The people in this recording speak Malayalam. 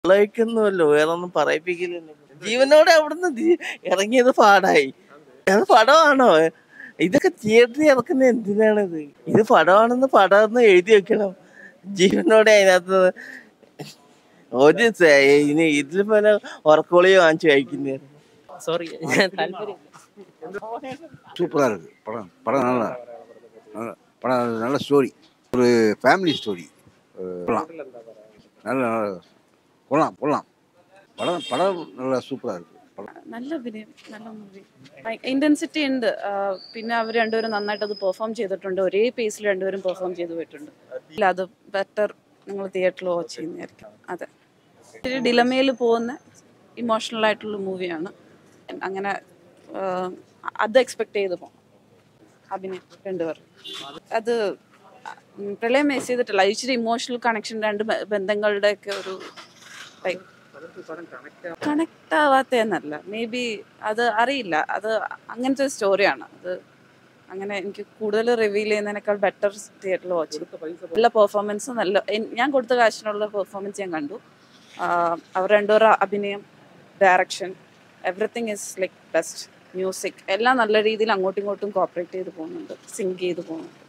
പ്രളയിക്കുന്നുവല്ലോ വേറൊന്നും പറയിപ്പിക്കില്ലല്ലോ ജീവനോടെ അവിടുന്ന് ദി- ഇറങ്ങിയത് പാടായി അത് പടമാണോ ഇതൊക്കെ തിയേറ്ററിൽ ഇറക്കുന്ന എന്തിനാണിത് ഇത് പടമാണെന്ന് പടമെന്ന് എഴുതി വെക്കണം ജീവനോടെ അതിനകത്ത് ഒരു സ- ഇനി ഇതിൽ പോലെ ഉറക്കോളിയോ വാങ്ങിച്ചു കഴിക്കുന്നതായിരുന്നു സോറി ഞാൻ താല്പര്യം சூப்பராக இருக்குது படம் படம் நல்லா நல்ல படம் நல்ல ஸ்டோரி ஒரு ஃபேமிலி ஸ்டோரி போகலாம் நல்ல நல்ல போகலாம் போகலாம் படம் படம் நல்லா சூப்பராக இருக்குது படம் നല്ല അഭിനയം നല്ല മൂവി ഇന്റൻസിറ്റി ഉണ്ട് ആ, പിന്നെ അവർ രണ്ടുപേരും നന്നായിട്ട് അത് പെർഫോം ചെയ്തിട്ടുണ്ട് ഒരേ പേസിൽ രണ്ടുപേരും പെർഫോം ചെയ്ത് പോയിട്ടുണ്ട് ഇല്ല അത് ബെറ്റർ നിങ്ങൾ തിയേറ്ററിൽ വാച്ച് ചെയ്യുന്നതായിരിക്കും അതെ ഒരു ഡിലമയിൽ പോകുന്ന ഇമോഷണൽ ആയിട്ടുള്ള മൂവിയാണ് അങ്ങനെ ആ, അത് എക്സ്പെക്ട് ചെയ്ത് പോകും അഭിനയം രണ്ടുപേർ അത് ഉം, പ്രളയം മിസ് ചെയ്തിട്ടില്ല ഇച്ചിരി ഇമോഷണൽ കണക്ഷൻ രണ്ട് ബ- ബന്ധങ്ങളുടെയൊക്കെ ഒരു ലൈക്ക് കണക്ട് ആവാത്തതെന്നല്ല മേ ബി അത് അറിയില്ല അത് അങ്ങനത്തെ ഒരു സ്റ്റോറിയാണ് അത് അങ്ങനെ എനിക്ക് കൂടുതൽ റിവീൽ ചെയ്യുന്നതിനേക്കാൾ ബെറ്റർ തിയേറ്ററിൽ വാച്ച് ചെയ്യും നല്ല പെർഫോമൻസ് നല്ല എൻ- ഞാൻ കൊടുത്ത കാശിനുള്ള പെർഫോമൻസ് ഞാൻ കണ്ടു ആഹ് അവർ രണ്ടുപേരുടെ അഭിനയം direction everything is like best music എല്ലാം നല്ല രീതിയിൽ അങ്ങോട്ടും ഇങ്ങോട്ടും കോപ്പറേറ്റ് ചെയ്ത് പോകുന്നുണ്ട് സിങ്ക് ചെയ്ത് പോകുന്നു